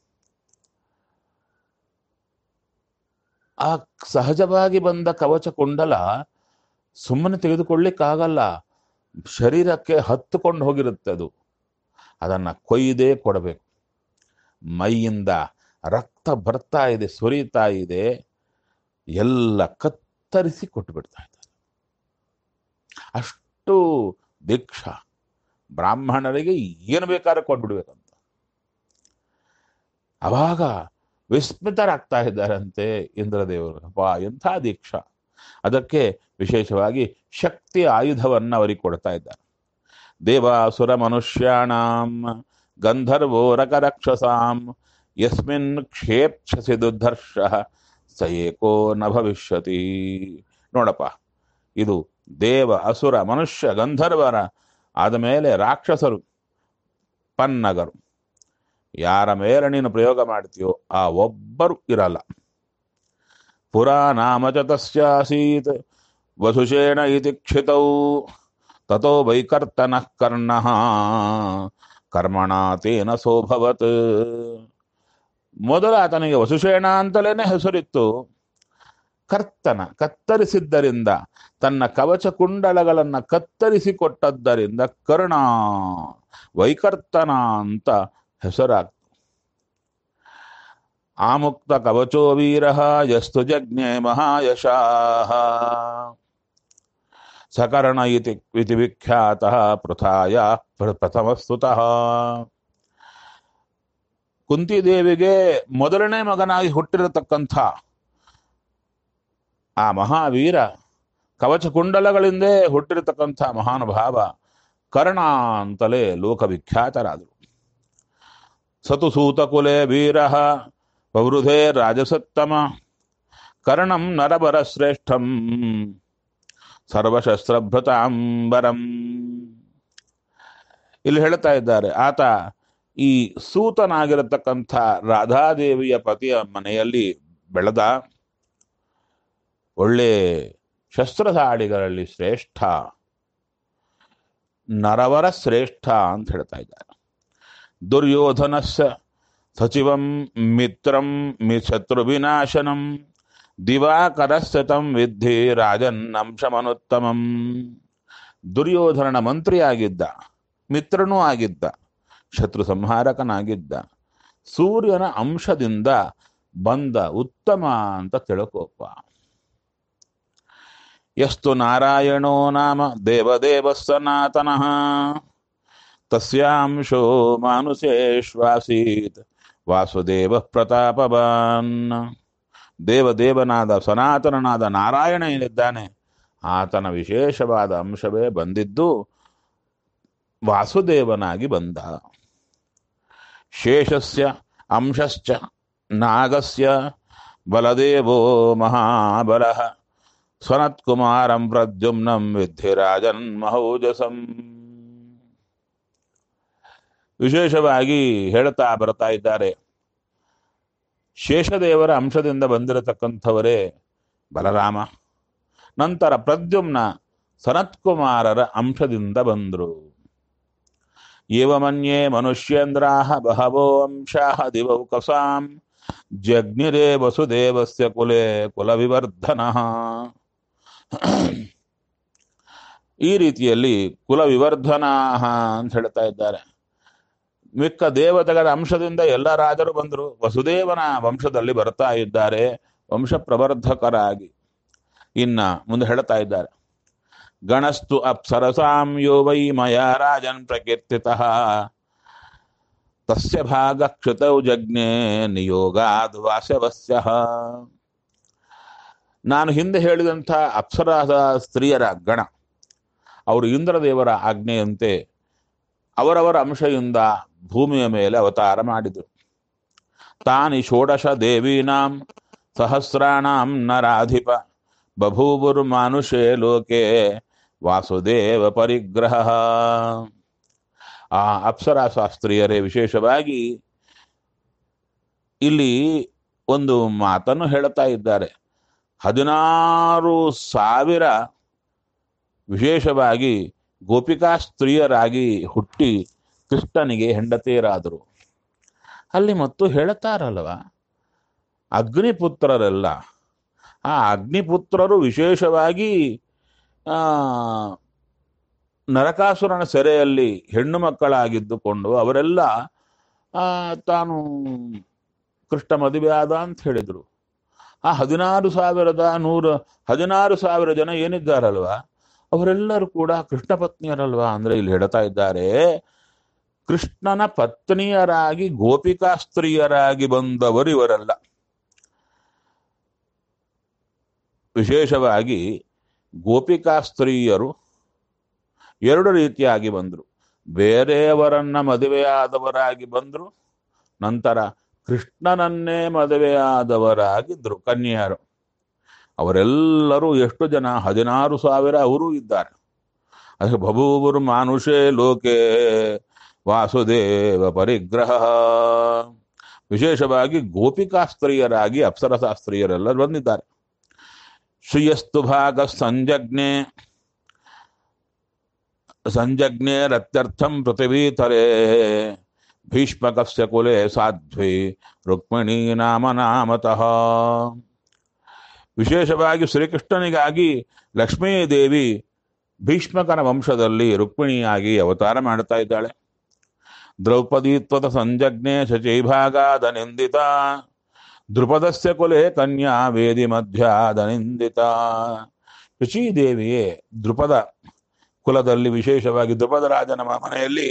[SPEAKER 1] ಆ ಸಹಜವಾಗಿ ಬಂದ ಕವಚ ಕುಂಡಲ ಸುಮ್ಮನೆ ತೆಗೆದುಕೊಳ್ಳಿಕ್ಕಾಗಲ್ಲ ಶರೀರಕ್ಕೆ ಹತ್ತುಕೊಂಡು ಹೋಗಿರುತ್ತೆ ಅದು ಅದನ್ನ ಕೊಯ್ದೇ ಕೊಡಬೇಕು ಮೈಯಿಂದ ರಕ್ತ ಬರ್ತಾ ಇದೆ ಸುರಿತಾ ಇದೆ ಎಲ್ಲ ಕತ್ತರಿಸಿ ಕೊಟ್ಟು ಬಿಡ್ತಾ ಇದ್ದಾರೆ ಅಷ್ಟು ದೀಕ್ಷಾ ಬ್ರಾಹ್ಮಣರಿಗೆ ಏನು ಬೇಕಾದ್ರೆ ಕೊಟ್ಬಿಡ್ಬೇಕಂತ ಅವಾಗ ವಿಸ್ಮಿತರಾಗ್ತಾ ಇದ್ದಾರಂತೆ ಇಂದ್ರದೇವರು ಅಪ್ಪ ಎಂಥ ದೀಕ್ಷಾ ಅದಕ್ಕೆ ವಿಶೇಷವಾಗಿ ಶಕ್ತಿ ಆಯುಧವನ್ನು ಅವರಿಗೆ ಕೊಡ್ತಾ ಇದ್ದಾರೆ ದೇವಾಸುರ ಮನುಷ್ಯಾಣಾಂ ಗಂಧರ್ವೋರಕ ರಕ್ಷಸಾಂ ಯಸ್ಮಿನ್ ಕ್ಷೇಪ್ಸಸಿ ದುರ್ಧರ್ಷ ಸ ಏಕೋ ನ ಭವಿಷ್ಯತಿ ನೋಡಪ್ಪ ಇದು ದೇವ ಅಸುರ ಮನುಷ್ಯ ಗಂಧರ್ವರ ಆದಮೇಲೆ ರಾಕ್ಷಸರು ಪನ್ನಗರು ಯಾರ ಮೇಲೆ ನೀನು ಪ್ರಯೋಗ ಮಾಡ್ತೀಯೋ ಆ ಒಬ್ಬರು ಇರಲ್ಲ ಪುರಾ ನಾಮ ಚ ತಸ್ಯಾಸೀತ್ ವಸುಷೇಣ ಇತಿ ಕ್ಷಿತೌ ತಥೋ ವೈಕರ್ತನಃ ಕರ್ಣಃ ಕರ್ಮಣ ತೇನ ಸೋಭವತ್ ಮೊದಲು ಆತನಿಗೆ ವಸುಷೇಣ ಅಂತಲೇನೆ ಹೆಸರಿತ್ತು ಕರ್ತನ ಕತ್ತರಿಸಿದ್ದರಿಂದ ತನ್ನ ಕವಚ ಕುಂಡಲಗಳನ್ನ ಕತ್ತರಿಸಿ ಕೊಟ್ಟದ್ದರಿಂದ ಕರ್ಣ ವೈಕರ್ತನ ಅಂತ ಹೆಸರಾಗ್ತು ಆಮುಕ್ತ ಕವಚೋ ವೀರ ಯಸ್ತು ಜಜ್ಞೆ ಮಹಾಯಶಾಹ ಸಕರ್ಣ ಇತಿ ಇತಿ ವಿಖ್ಯಾತ ಪೃಥಾಯ ಪ್ರಥಮಸ್ತುತಃ ಕುಂತಿದೇವಿಗೆ ಮೊದಲನೇ ಮಗನಾಗಿ ಹುಟ್ಟಿರತಕ್ಕಂಥ ಆ ಮಹಾವೀರ ಕವಚ ಕುಂಡಲಗಳಿಂದೇ ಹುಟ್ಟಿರತಕ್ಕಂಥ ಮಹಾನುಭಾವ ಕರ್ಣ ಅಂತಲೇ ಲೋಕವಿಖ್ಯಾತರಾದರು ಸತು ಸೂತಕುಲೆ ವೀರ ಪ್ರವೃಧೆ ರಾಜಸತ್ತಮ ಕರ್ಣಂ ನರಬರ ಶ್ರೇಷ್ಠಂ ಸರ್ವಶಸ್ತ್ರಭೃತಾಂಬರಂ ಇಲ್ಲಿ ಹೇಳ್ತಾ ಇದ್ದಾರೆ ಆತ ಈ ಸೂತನಾಗಿರತಕ್ಕಂಥ ರಾಧಾದೇವಿಯ ಪತಿಯ ಮನೆಯಲ್ಲಿ ಬೆಳೆದ ಒಳ್ಳೆ ಶಸ್ತ್ರಧಾಡಿಗಳಲ್ಲಿ ಶ್ರೇಷ್ಠ ನರವರ ಶ್ರೇಷ್ಠ ಅಂತ ಹೇಳ್ತಾ ಇದ್ದಾರೆ ದುರ್ಯೋಧನಸ್ಸ ಸಚಿವಂ ಮಿತ್ರಂ ಮಿ ಶತ್ರು ವಿನಾಶನಂ ದಿವಾಕರಸ್ಯ ತಂ ವಿದ್ಧಿ ರಾಜನ್ನಂಶಮನುತ್ತಮಂ ದುರ್ಯೋಧನನ ಮಂತ್ರಿಯಾಗಿದ್ದ ಮಿತ್ರನೂ ಆಗಿದ್ದ ಶತ್ರು ಸಂಹಾರಕನಾಗಿದ್ದ ಸೂರ್ಯನ ಅಂಶದಿಂದ ಬಂದ ಉತ್ತಮ ಅಂತ ತಿಳ್ಕೋಪ ಯಸ್ತು ನಾರಾಯಣೋ ನಾಮ ದೇವದೇವ ಸನಾತನಃ ತಸ್ಯಾಂಶೋ ಮಾನುಷೇಶ್ವಾಸೀತ್ ವಾಸುದೇವ ಪ್ರತಾಪವಾನ್ ದೇವದೇವನಾದ ಸನಾತನನಾದ ನಾರಾಯಣ ಏನಿದ್ದಾನೆ ಆತನ ವಿಶೇಷವಾದ ಅಂಶವೇ ಬಂದಿದ್ದು ವಾಸುದೇವನಾಗಿ ಬಂದ ಶೇಷಸ್ಯ ಅಂಶಶ್ಚ ನಾಗಸ್ಯ ಬಲದೇವೋ ಮಹಾಬಲಃ ಸ್ವನತ್ಕುಮಾರಂ ಪ್ರದ್ಯುಮ್ನಂ ವಿದ್ಧಿರಾಜನ್ ಮಹೌಜಸಂ ವಿಶೇಷವಾಗಿ ಹೇಳ್ತಾ ಬರ್ತಾ ಇದ್ದಾರೆ ಶೇಷದೇವರ ಅಂಶದಿಂದ ಬಂದಿರತಕ್ಕಂಥವರೇ ಬಲರಾಮ ನಂತರ ಪ್ರದ್ಯುಮ್ನ ಸನತ್ಕುಮಾರರ ಅಂಶದಿಂದ ಬಂದರು ಏವಮನ್ಯೇ ಮನುಷ್ಯೇಂದ್ರಾಹ ಬಹವೋ ಅಂಶಾಹ ದಿವೌಕಸಾಂ ಜಗ್ನಿರೇ ವಸುದೇವಸ್ಯ ಕುಲೆ ಕುಲವಿವರ್ಧನಃ ಈ ರೀತಿಯಲ್ಲಿ ಕುಲವಿವರ್ಧನಾ ಅಂತ ಹೇಳ್ತಾ ಇದ್ದಾರೆ ಮಿಕ್ಕ ದೇವತೆಗಳ ಅಂಶದಿಂದ ಎಲ್ಲ ರಾಜರು ಬಂದರು ವಸುದೇವನ ವಂಶದಲ್ಲಿ ಬರ್ತಾ ಇದ್ದಾರೆ ವಂಶ ಪ್ರವರ್ಧಕರಾಗಿ ಇನ್ನ ಮುಂದೆ ಹೇಳ್ತಾ ಇದ್ದಾರೆ ಗಣಸ್ತು ಅಪ್ಸರಸಾಂ ಯೋ ವೈ ಮಯ ರಾಜನ್ ಪ್ರಕೀರ್ತಿತಃ ತಸ್ಯ ಭಾಗ ಕ್ಷತೌ ಜಜ್ಞೆ ನಿಯೋಗಾದ್ ವಾಸವಸ್ಯ ನಾನು ಹಿಂದೆ ಹೇಳಿದಂಥ ಅಪ್ಸರ ಸ್ತ್ರೀಯರ ಗಣ ಅವರು ಇಂದ್ರದೇವರ ಆಜ್ಞೆಯಂತೆ ಅವರವರ ಅಂಶದಿಂದ ಭೂಮಿಯ ಮೇಲೆ ಅವತಾರ ಮಾಡಿದರು ತಾನಿ ಷೋಡಶ ದೇವೀನಾಂ ಸಹಸ್ರಾಣಾಂ ನರಾಧಿಪ ಬಭೂವುರ್ಮಾನುಷೇ ಲೋಕೆ ವಾಸುದೇವ ಪರಿಗ್ರಹ ಆ ಅಪ್ಸರಾ ಶಾಸ್ತ್ರೀಯರೇ ವಿಶೇಷವಾಗಿ ಇಲ್ಲಿ ಒಂದು ಮಾತನ್ನು ಹೇಳುತ್ತಾ ಇದ್ದಾರೆ ಹದಿನಾರು ಸಾವಿರ ವಿಶೇಷವಾಗಿ ಗೋಪಿಕಾ ಸ್ತ್ರೀಯರಾಗಿ ಹುಟ್ಟಿ ಕೃಷ್ಣನಿಗೆ ಹೆಂಡತಿಯರಾದರು ಅಲ್ಲಿ ಮತ್ತು ಹೇಳುತ್ತಾರಲ್ವ ಅಗ್ನಿಪುತ್ರರೆಲ್ಲ ಆ ಅಗ್ನಿಪುತ್ರರು ವಿಶೇಷವಾಗಿ ಆ, ನರಕಾಸುರನ ಸೆರೆಯಲ್ಲಿ ಹೆಣ್ಣು ಮಕ್ಕಳಾಗಿದ್ದುಕೊಂಡು ಅವರೆಲ್ಲ ಆ, ತಾನು ಕೃಷ್ಣ ಮದುವೆ ಆದ ಅಂತ ಹೇಳಿದರು ಆ ಹದಿನಾರು ಸಾವಿರದ ನೂರ ಹದಿನಾರು ಸಾವಿರ ಜನ ಏನಿದ್ದಾರಲ್ವ ಅವರೆಲ್ಲರೂ ಕೂಡ ಕೃಷ್ಣ ಪತ್ನಿಯರಲ್ವಾ ಅಂದ್ರೆ ಇಲ್ಲಿ ಹೇಳ್ತಾ ಇದ್ದಾರೆ ಕೃಷ್ಣನ ಪತ್ನಿಯರಾಗಿ ಗೋಪಿಕಾ ಸ್ತ್ರೀಯರಾಗಿ ಬಂದವರು ಇವರೆಲ್ಲ ವಿಶೇಷವಾಗಿ ಗೋಪಿಕಾ ಸ್ತ್ರೀಯರು ಎರಡು ರೀತಿಯಾಗಿ ಬಂದರು ಬೇರೆಯವರನ್ನ ಮದುವೆಯಾದವರಾಗಿ ಬಂದರು ನಂತರ ಕೃಷ್ಣನನ್ನೇ ಮದುವೆಯಾದವರಾಗಿದ್ದರು ಕನ್ಯೆಯರು ಅವರೆಲ್ಲರೂ ಎಷ್ಟು ಜನ ಹದಿನಾರು ಸಾವಿರ ಅವರೂ ಇದ್ದಾರೆ ಅದಕ್ಕೆ ಬಭೂವರು ಮಾನುಷೇ ಲೋಕೆ ವಾಸುದೇವ ಪರಿಗ್ರಹ ವಿಶೇಷವಾಗಿ ಗೋಪಿಕಾ ಸ್ತ್ರೀಯರಾಗಿ ಅಪ್ಸರಸಾ ಸ್ತ್ರೀಯರೆಲ್ಲ ಬಂದಿದ್ದಾರೆ ಶ್ರೀಯಸ್ತು ಭಾಗ ಸಂಜಜ್ಞೆ ಸಂಜಜ್ಞೆ ರತ್ಯರ್ಥಂ ಪೃಥಿವೀತರೆ ಭೀಷ್ಮಕಸ್ಯ ಕುಲೆ ಸಾಧ್ವಿ ರುಕ್ಮಿಣೀ ನಾಮ ನಾಮತಃ ವಿಶೇಷವಾಗಿ ಶ್ರೀಕೃಷ್ಣನಿಗಾಗಿ ಲಕ್ಷ್ಮೀದೇವಿ ಭೀಷ್ಮಕನ ವಂಶದಲ್ಲಿ ರುಕ್ಮಿಣಿಯಾಗಿ ಅವತಾರ ಮಾಡ್ತಾ ಇದ್ದಾಳೆ ದ್ರೌಪದೀತ್ವದ ಸಂಜಜ್ಞೆ ಶಚೈಭಾಗಾದ ನಿಂದಿತ ದೃಪದಸ್ಯ ಕುಲೆ ಕನ್ಯಾ ವೇದಿ ಮಧ್ಯಾದ ನಿಂದಿತ ಶಚೀದೇವಿಯೇ ದೃಪದ ಕುಲದಲ್ಲಿ ವಿಶೇಷವಾಗಿ ದೃಪದ ರಾಜನ ಮನೆಯಲ್ಲಿ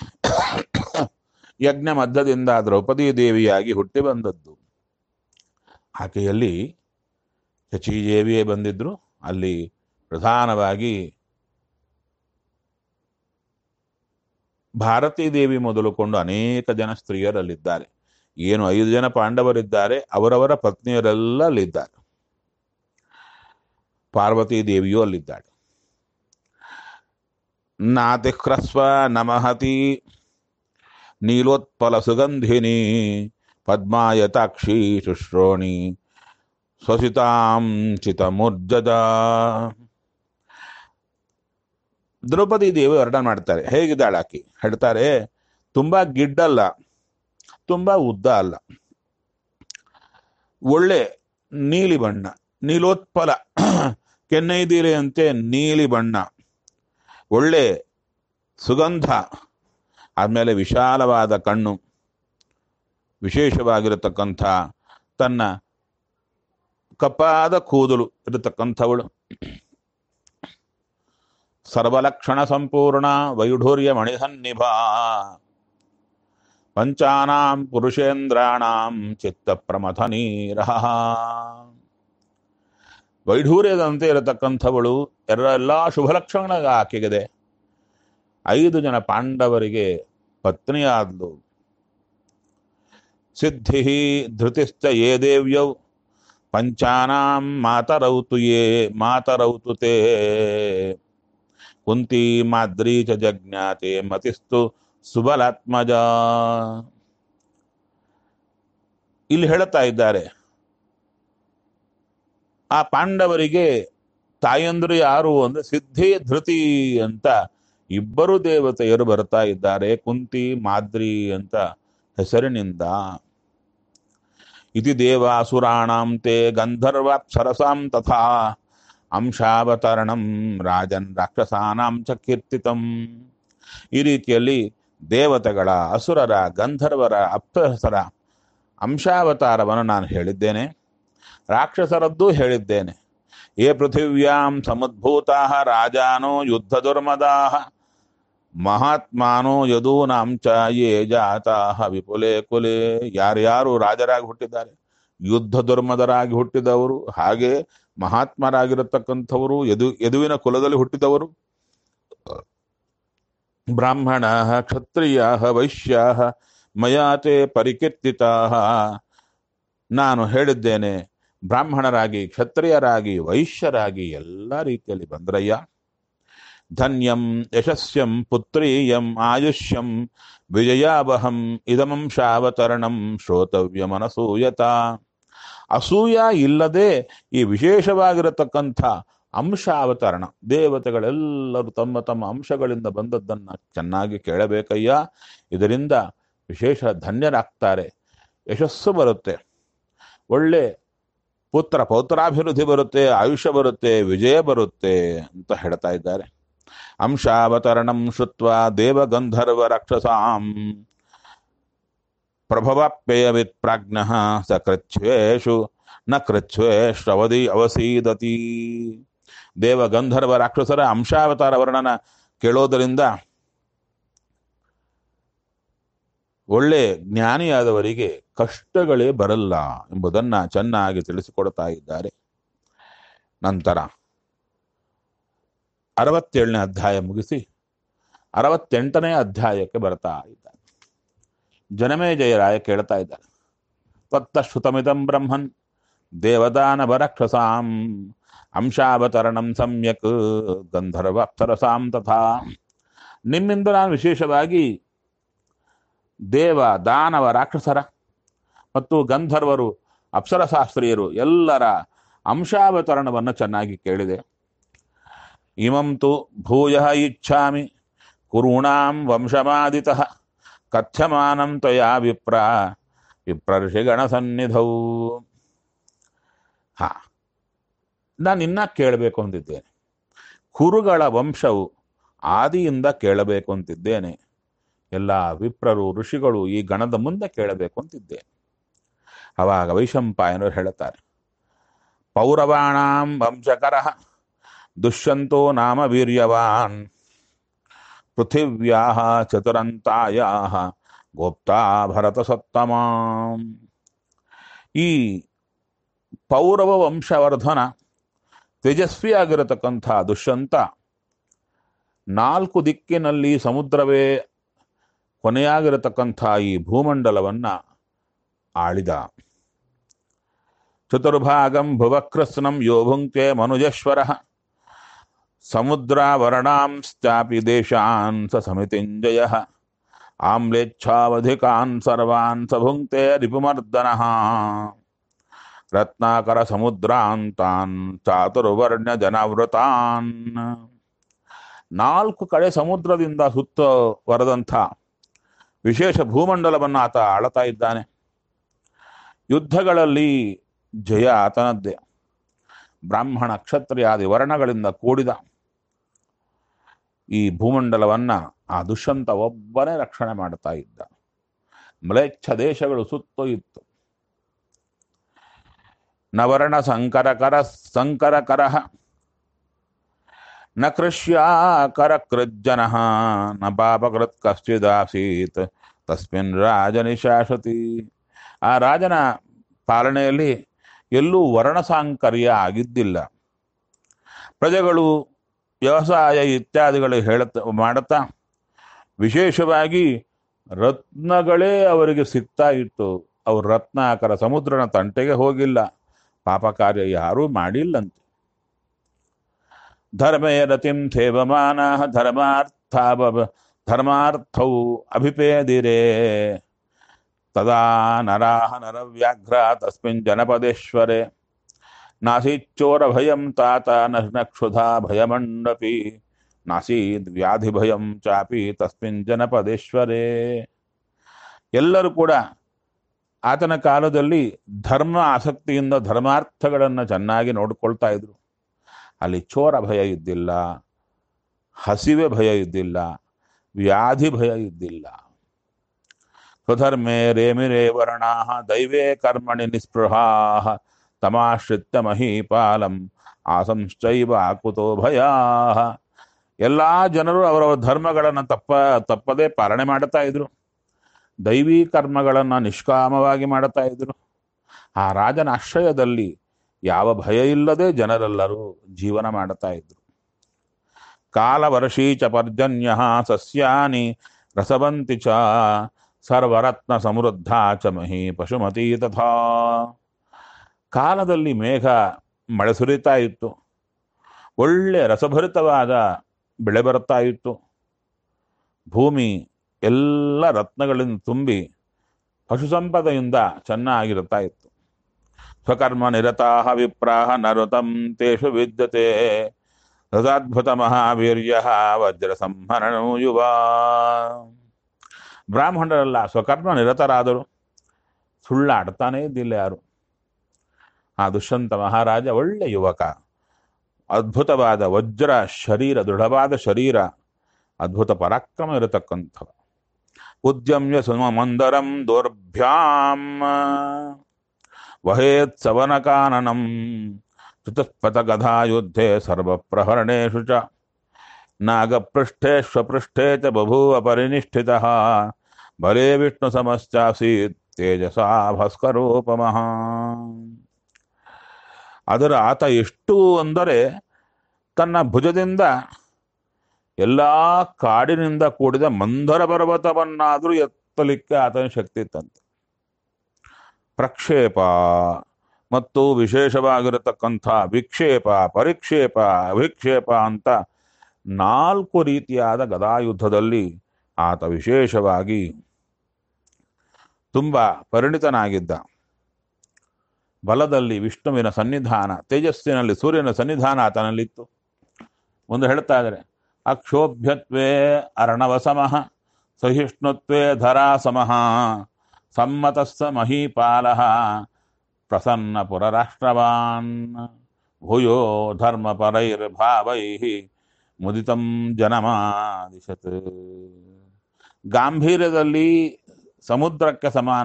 [SPEAKER 1] ಯಜ್ಞ ಮಧ್ಯದಿಂದ ದ್ರೌಪದಿ ದೇವಿಯಾಗಿ ಹುಟ್ಟಿ ಬಂದದ್ದು ಆಕೆಯಲ್ಲಿ ಶಚೀದೇವಿಯೇ ಬಂದಿದ್ರು ಅಲ್ಲಿ ಪ್ರಧಾನವಾಗಿ ಭಾರತೀ ದೇವಿ ಮೊದಲುಕೊಂಡು ಅನೇಕ ಜನ ಸ್ತ್ರೀಯರಲ್ಲಿದ್ದಾರೆ ಏನು ಐದು ಜನ ಪಾಂಡವರಿದ್ದಾರೆ ಅವರವರ ಪತ್ನಿಯರೆಲ್ಲ ಅಲ್ಲಿದ್ದಾರೆ ಪಾರ್ವತೀ ದೇವಿಯೂ ಅಲ್ಲಿದ್ದಾಳೆ ನಾತಿಹ್ರಸ್ವ ನಮಹತಿ ನೀಲೋತ್ಪಲ ಸುಗಂಧಿನಿ ಪದ್ಮಾಯತಾಕ್ಷಿ ಶುಶ್ರೋಣಿ ಸ್ವಸಿತಾಂ ಚಿತಮೂರ್ಜದ ದ್ರೌಪದಿ ದೇವಿ ವರ್ಣನೆ ಮಾಡ್ತಾರೆ ಹೇಗಿದ್ದಾಳೆ ಆಕಿ ಹೇಳ್ತಾರೆ ತುಂಬಾ ಗಿಡ್ಡಲ್ಲ ತುಂಬಾ ಉದ್ದ ಅಲ್ಲ ಒಳ್ಳೆ ನೀಲಿ ಬಣ್ಣ ನೀಲೋತ್ಪಲ ಕೆನ್ನೈದೀರೆಯಂತೆ ನೀಲಿ ಬಣ್ಣ ಒಳ್ಳೆ ಸುಗಂಧ ಆದ್ಮೇಲೆ ವಿಶಾಲವಾದ ಕಣ್ಣು ವಿಶೇಷವಾಗಿರತಕ್ಕಂಥ ತನ್ನ ಕಪ್ಪಾದ ಕೂದಲು ಇರತಕ್ಕಂಥವಳು ಸರ್ವಲಕ್ಷಣ ಸಂಪೂರ್ಣ ವೈಢೂರ್ಯ ಮಣಿಸನ್ನಿಭ ಪಂಚಾನಾಂ ಪುರುಷೇಂದ್ರಾಣಾಂ ಚಿತ್ತ ಪ್ರಮಥನೀರ ವೈಢೂರ್ಯದಂತೆ ಇರತಕ್ಕಂಥವಳು ಎಲ್ಲ ಎಲ್ಲ ಶುಭ ಲಕ್ಷಣ ಆಕೆಗಿದೆ ಐದು ಜನ ಪಾಂಡವರಿಗೆ ಪತ್ನಿಯಾದ್ಲು ಸಿದ್ಧಿ ಧೃತಿಶ್ಚ ಯೇ ದೇವ್ಯೌ ಪಂಚಾನಾಂ ಮಾತರೌತು ಯೇ ಮಾತರೌತು ತೇ ಕುಂತಿ ಮಾದ್ರಿ ಚ ಜಜ್ಞಾತೆ ಮತಿಸ್ತು ಸುಬಲಾತ್ಮಜ ಇಲ್ಲಿ ಹೇಳುತ್ತಾ ಇದ್ದಾರೆ ಆ ಪಾಂಡವರಿಗೆ ತಾಯಂದ್ರು ಯಾರು ಅಂದ್ರೆ ಸಿದ್ಧಿ ಧೃತಿ ಅಂತ ಇಬ್ಬರು ದೇವತೆಯರು ಬರ್ತಾ ಇದ್ದಾರೆ ಕುಂತಿ ಮಾದ್ರಿ ಅಂತ ಹೆಸರಿನಿಂದ ಇತಿ ದೇವಾಸುರಾಣಾಂ ತೇ ಗಂಧರ್ವಾಪ್ಸರಸಾಂ ತಥಾ ಅಂಶಾವತರಣಂ ರಾಜನ್ ರಾಕ್ಷಸಾನಾಂ ಚ ಕೀರ್ತಿತಂ ಈ ರೀತಿಯಲ್ಲಿ ದೇವತೆಗಳ ಅಸುರರ ಗಂಧರ್ವರ ಅಪ್ಸರಸರ ಅಂಶಾವತಾರವನ್ನು ನಾನು ಹೇಳಿದ್ದೇನೆ ರಾಕ್ಷಸರದ್ದೂ ಹೇಳಿದ್ದೇನೆ ಏ ಪೃಥಿವ್ಯಾಂ ಸಮುದ್ಭೂತಾ ರಾಜಾನೋ ಯುದ್ಧ ದುರ್ಮದಾ ಮಹಾತ್ಮಾನೋ ಯದೂನಾಂ ಚ ಯೇ ಜಾತಾ ವಿಪುಲೆ ಕುಲೆ ಯಾರ್ಯಾರು ರಾಜರಾಗಿ ಹುಟ್ಟಿದ್ದಾರೆ ಯುದ್ಧ ದುರ್ಮದರಾಗಿ ಹುಟ್ಟಿದವರು ಹಾಗೆ ಮಹಾತ್ಮರಾಗಿರತಕ್ಕಂಥವರು ಯದು ಯದುವಿನ ಕುಲದಲ್ಲಿ ಹುಟ್ಟಿದವರು ಬ್ರಾಹ್ಮಣ ಕ್ಷತ್ರಿಯ ವೈಶ್ಯ ಮಯಾತೆ ಪರಿಕೀರ್ತಿತಾ ನಾನು ಹೇಳಿದ್ದೇನೆ ಬ್ರಾಹ್ಮಣರಾಗಿ ಕ್ಷತ್ರಿಯರಾಗಿ ವೈಶ್ಯರಾಗಿ ಎಲ್ಲ ರೀತಿಯಲ್ಲಿ ಬಂದ್ರಯ್ಯ ಧನ್ಯಂ ಯಶಸ್ಯಂ ಪುತ್ರೀಯಂ ಆಯುಷ್ಯಂ ವಿಜಯಾವಹಂ ಇದಮಂಶಾವತರಣಂ ಶ್ರೋತವ್ಯ ಮನಸೂಯತ ಅಸೂಯ ಇಲ್ಲದೆ ಈ ವಿಶೇಷವಾಗಿರತಕ್ಕಂಥ ಅಂಶಾವತರಣ ದೇವತೆಗಳೆಲ್ಲರೂ ತಮ್ಮ ತಮ್ಮ ಅಂಶಗಳಿಂದ ಬಂದದ್ದನ್ನ ಚೆನ್ನಾಗಿ ಕೇಳಬೇಕಯ್ಯ ಇದರಿಂದ ವಿಶೇಷ ಧನ್ಯರಾಗ್ತಾರೆ ಯಶಸ್ಸು ಬರುತ್ತೆ ಒಳ್ಳೆ ಪುತ್ರ ಪೌತ್ರಾಭಿವೃದ್ಧಿ ಬರುತ್ತೆ ಆಯುಷ್ಯ ಬರುತ್ತೆ ವಿಜಯ ಬರುತ್ತೆ ಅಂತ ಹೇಳ್ತಾ ಇದ್ದಾರೆ ಅಂಶಾವತರಣಂ ಶುತ್ವ ದೇವಗಂಧರ್ವ ರಾಕ್ಷಸಾಂ ಪ್ರಭವಾಪ್ಯಯವಿತ್ ಪ್ರಾಜ್ಞ ಸ ಕೃಚ್ಛ್ವೇಷು ನ ಕೃಚ್ಛ್ವೇಷ್ಟವಧಿ ಅವಸೀದತಿ ದೇವಗಂಧರ್ವ ರಾಕ್ಷಸರ ಅಂಶಾವತಾರ ವರ್ಣನ ಕೇಳೋದರಿಂದ ಒಳ್ಳೆ ಜ್ಞಾನಿಯಾದವರಿಗೆ ಕಷ್ಟಗಳೇ ಬರಲ್ಲ ಎಂಬುದನ್ನ ಚೆನ್ನಾಗಿ ತಿಳಿಸಿಕೊಡ್ತಾ ಇದ್ದಾರೆ ನಂತರ ಅರವತ್ತೇಳನೇ ಅಧ್ಯಾಯ ಮುಗಿಸಿ ಅರವತ್ತೆಂಟನೇ ಅಧ್ಯಾಯಕ್ಕೆ ಬರ್ತಾ ಇದ್ದಾರೆ ಜನಮೇಜಯರಾಯ ಕೇಳ್ತಾ ಇದ್ದಾರೆ ತತ್ತ ಶ್ರುತಮಿದಂ ಬ್ರಹ್ಮನ್ ದೇವದಾನವರಕ್ಷಸಾಂ ಅಂಶಾವತರಣಂ ಸಮ್ಯಕ್ ಗಂಧರ್ವ ಅಪ್ಸರಸಾಂ ತಥಾ ನಿಮ್ಮಿಂದ ನಾನು ವಿಶೇಷವಾಗಿ ದೇವ ದಾನವ ರಾಕ್ಷಸರ ಮತ್ತು ಗಂಧರ್ವರು ಅಪ್ಸರಶಾಸ್ತ್ರೀಯರು ಎಲ್ಲರ ಅಂಶಾವತರಣವನ್ನು ಚೆನ್ನಾಗಿ ಕೇಳಿದೆ ಇಮಂ ತು ಭೂಯ ಇಚ್ಛಾಮಿ ಕುರುಣಾಂ ವಂಶಮಾದಿತಃ ಕಥ್ಯಮಾನಂ ತ್ವಯಾ ವಿಪ್ರ ವಿಪ್ರರ್ಷಿಗಣ ಸನ್ನಿಧೌ ಹಾ ನಾನು ಇನ್ನ ಕೇಳಬೇಕು ಅಂತಿದ್ದೇನೆ ಕುರುಗಳ ವಂಶವು ಆದಿಯಿಂದ ಕೇಳಬೇಕು ಅಂತಿದ್ದೇನೆ ಎಲ್ಲ ವಿಪ್ರರು ಋಷಿಗಳು ಈ ಗಣದ ಮುಂದೆ ಕೇಳಬೇಕು ಅಂತಿದ್ದೇನೆ ಅವಾಗ ವೈಶಂಪಾಯನರು ಹೇಳುತ್ತಾರೆ ಪೌರವಾಣಾಂ ವಂಶಕರ ದುಷ್ಯಂತೋ ನಾಮ ವೀರ್ಯವಾನ್ ಪೃಥಿವ್ಯಾ ಚತುರಂತಾಯ ಗೋಪ್ತಾ ಭರತ ಸತ್ತಮಾಂ ಈ ಪೌರವ ವಂಶವರ್ಧನ ತೇಜಸ್ವಿಯಾಗಿರತಕ್ಕಂಥ ದುಷ್ಯಂತ ನಾಲ್ಕು ದಿಕ್ಕಿನಲ್ಲಿ ಸಮುದ್ರವೇ ಕೊನೆಯಾಗಿರತಕ್ಕಂಥ ಈ ಭೂಮಂಡಲವನ್ನ ಆಳಿದ ಚತುರ್ಭಾಗಂ ಭುವಕೃತ್ಸ್ನಂ ಯೋ ಭುಂಕ್ತೆ ಮನುಜೇಶ್ವರ ಸಮುದ್ರಾವರಣಾಂಶ್ಚಾಪಿ ದೇಶಾನ್ ಸ ಸಮಿತಿಂಜಯ ಆಮ್ಲೇಚ್ಛಾವಧಿಕಾನ್ ಸರ್ವಾನ್ ಸ ಭುಂಕ್ತೆ ರಿಪುಮರ್ದನ ರತ್ನಾಕರ ಸಮುದ್ರಾಂತಾನ್ ಚಾತುರ್ವರ್ಣ ಜನಾವೃತಾನ್ ನಾಲ್ಕು ಕಡೆ ಸಮುದ್ರದಿಂದ ಸುತ್ತುವರೆದಂಥ ವಿಶೇಷ ಭೂಮಂಡಲವನ್ನು ಆತ ಆಳ್ತಾ ಇದ್ದಾನೆ ಯುದ್ಧಗಳಲ್ಲಿ ಜಯ ಆತನದ್ದೇ ಬ್ರಾಹ್ಮಣ ಕ್ಷತ್ರಿಯಾದಿ ವರ್ಣಗಳಿಂದ ಕೂಡಿದ ಈ ಭೂಮಂಡಲವನ್ನ ಆ ದುಷ್ಯಂತ ಒಬ್ಬನೇ ರಕ್ಷಣೆ ಮಾಡ್ತಾ ಇದ್ದ ಮ್ಲೇಚ್ಛ ದೇಶಗಳು ಸುತ್ತೂ ಇತ್ತು ನವರ್ಣ ಸಂಕರಕರ ಸಂಕರಕರ ನ ಕೃಷ್ಯಾ ಕರಕೃಜ್ಜನ ನ ಪಾಪಕೃತ್ ಕಶ್ಚಿದಾಸೀತ್ ತಸ್ಮಿನ್ ರಾಜನಿಶಾಸತಿ ಆ ರಾಜನ ಪಾಲನೆಯಲ್ಲಿ ಎಲ್ಲೂ ವರ್ಣಸಾಂಕರ್ಯ ಆಗಿದ್ದಿಲ್ಲ ಪ್ರಜೆಗಳು ವ್ಯವಸಾಯ ಇತ್ಯಾದಿಗಳು ಹೇಳುತ್ತ ಮಾಡುತ್ತಾ ವಿಶೇಷವಾಗಿ ರತ್ನಗಳೇ ಅವರಿಗೆ ಸಿಗ್ತಾ ಇತ್ತು ಅವರು ರತ್ನಾಕರ ಸಮುದ್ರನ ತಂಟೆಗೆ ಹೋಗಿಲ್ಲ ಪಾಪ ಕಾರ್ಯ ಯಾರೂ ಮಾಡಿಲ್ಲಂತೆ ಧರ್ಮೇ ರತಿಂ ಥೇವಮಾನ ಧರ್ಮಾರ್ಥಾವ ಧರ್ಮಾರ್ಥೌ ಅಭಿಪೇದಿರೆ ತದಾ ನರಾಹ ನರವ್ಯಾಘ್ರ ತಸ್ಮಿನ್ ಜನಪದೇಶ್ವರೆ ನಾಸೀಚ್ಚೋರ ಭಯಂ ತಾತ ನ ಕ್ಷುಧಾ ಭಯಮಂಡಪಿ ನಾಸೀದ್ ವ್ಯಾಧಿ ಭಯಂ ಚಾಪಿ ತಸ್ಮಿನ್ ಜನಪದೇಶ್ವರೇ ಎಲ್ಲರೂ ಕೂಡ ಆತನ ಕಾಲದಲ್ಲಿ ಧರ್ಮ ಆಸಕ್ತಿಯಿಂದ ಧರ್ಮಾರ್ಥಗಳನ್ನು ಚೆನ್ನಾಗಿ ನೋಡ್ಕೊಳ್ತಾ ಇದ್ರು ಅಲ್ಲಿ ಚೋರ ಭಯ ಇದ್ದಿಲ್ಲ ಹಸಿವೆ ಭಯ ಇದ್ದಿಲ್ಲ ವ್ಯಾಧಿ ಭಯ ಇದ್ದಿಲ್ಲ ಸ್ವಧರ್ಮೇ ರೇಮಿರೇ ವರ್ಣಾ ದೈವೇ ಕರ್ಮಣಿ ನಿಸ್ಪೃಹಾ ತಮಾಶ್ರಿತ್ಯ ಮಹೀಪಾಲಂ ಆಸಂಶ್ಚೈವ ಆಕುತೋ ಭಯಾ ಎಲ್ಲಾ ಜನರು ಅವರವರ ಧರ್ಮಗಳನ್ನು ತಪ್ಪ ತಪ್ಪದೇ ಪಾಲನೆ ಮಾಡುತ್ತಾ ಇದ್ರು ದೈವಿ ಕರ್ಮಗಳನ್ನು ನಿಷ್ಕಾಮವಾಗಿ ಮಾಡುತ್ತಾ ಇದ್ರು ಆ ರಾಜನ ಆಶ್ರಯದಲ್ಲಿ ಯಾವ ಭಯ ಇಲ್ಲದೆ ಜನರೆಲ್ಲರೂ ಜೀವನ ಮಾಡುತ್ತಾ ಇದ್ರು ಕಾಲವರ್ಷೀ ಚ ಪರ್ಜನ್ಯ ಸಸ್ಯಾನಿ ರಸವಂತಿ ಚ ಸರ್ವರತ್ನ ಸಮೃದ್ಧ ಚ ಮಹಿ ಪಶುಮತಿ ತಥಾ ಕಾಲದಲ್ಲಿ ಮೇಘ ಮಳೆ ಸುರಿತಾ ಇತ್ತು ಒಳ್ಳೆ ರಸಭರಿತವಾದ ಬೆಳೆ ಬರುತ್ತಾ ಇತ್ತು ಭೂಮಿ ಎಲ್ಲ ರತ್ನಗಳಿಂದ ತುಂಬಿ ಪಶು ಸಂಪದೆಯಿಂದ ಚೆನ್ನಾಗಿರುತ್ತಾ ಇತ್ತು ಸ್ವಕರ್ಮ ನಿರತಾ ವಿಪ್ರಾಹ ನರುತಂ ತೇಷು ವಿದ್ಯತೆ ಹೃದಾದ್ಭುತ ಮಹಾವೀರ್ಯ ವಜ್ರ ಸಂಹರಣೋ ಯುವ ಬ್ರಾಹ್ಮಣರೆಲ್ಲ ಸ್ವಕರ್ಮ ನಿರತರಾದರು ಸುಳ್ಳಾಡ್ತಾನೇ ಇದ್ದಿಲ್ಲ ಯಾರು ಆ ದುಷ್ಯಂತ ಮಹಾರಾಜ ಒಳ್ಳೆ ಯುವಕ ಅದ್ಭುತವಾದ ವಜ್ರ ಶರೀರ ದೃಢವಾದ ಶರೀರ ಅದ್ಭುತ ಪರಾಕ್ರಮ ಇರತಕ್ಕಂಥವ ಉದ್ಯಮ್ಯ ಸುಮ ಮಂದರಂ ದೌರ್ಭ್ಯಾಂ ವಹೇತ್ ಸವನಕಾನನಂ ಚತುಷ್ಪಥ ಗಧಾ ಯುದ್ಧೆ ಸರ್ವಪ್ರಹರಣೇಷು ಚ ನಾಗಪೃಷ್ಠೇಶ್ವಪೃಷ್ಠೇ ಚ ಬಭೂವ ಪರಿನಿಷ್ಠಿತಃ ಬಲೇ ವಿಷ್ಣು ಸಮಶ್ಚಾಸೀತ್ ತೇಜಸಾ ಭಾಸ್ಕರೋಪಮಃ ಅದರ ಆತ ಎಷ್ಟು ಅಂದರೆ ತನ್ನ ಭುಜದಿಂದ ಎಲ್ಲಾ ಕಾಡಿನಿಂದ ಕೂಡಿದ ಮಂದರ ಪರ್ವತವನ್ನಾದರೂ ಎತ್ತಲಿಕ್ಕೆ ಆತನ ಶಕ್ತಿ ಇತ್ತಂತೆ ಪ್ರಕ್ಷೇಪ ಮತ್ತು ವಿಶೇಷವಾಗಿರತಕ್ಕಂಥ ವಿಕ್ಷೇಪ ಪರಿಕ್ಷೇಪ ಅಭಿಕ್ಷೇಪ ಅಂತ ನಾಲ್ಕು ರೀತಿಯಾದ ಗದಾಯುದ್ಧದಲ್ಲಿ ಆತ ವಿಶೇಷವಾಗಿ ತುಂಬ ಪರಿಣಿತನಾಗಿದ್ದ ಬಲದಲ್ಲಿ ವಿಷ್ಣುವಿನ ಸನ್ನಿಧಾನ ತೇಜಸ್ಸಿನಲ್ಲಿ ಸೂರ್ಯನ ಸನ್ನಿಧಾನ ಆತನಲ್ಲಿತ್ತು ಒಂದು ಹೇಳ್ತಾ ಇದ್ದಾರೆ ಅಕ್ಷೋಭ್ಯತ್ವೇ ಅರ್ಣವ ಸಮಃ ಸಹಿಷ್ಣುತ್ವೇ ಧರಾ ಸಮಃ ಸಮ್ಮತಸ್ಸ ಮಹೀಪಾಲ ಪ್ರಸನ್ನ ಪುರರಾಷ್ಟ್ರವಾನ್ ಭೂಯೋ ಧರ್ಮಪರೈರ್ಭಾವೈ ಮುದಿತಂ ಜನಮಾದಿಶತ್ ಗಾಂಭೀರ್ಯದಲ್ಲಿ ಸಮುದ್ರಕ್ಕೆ ಸಮಾನ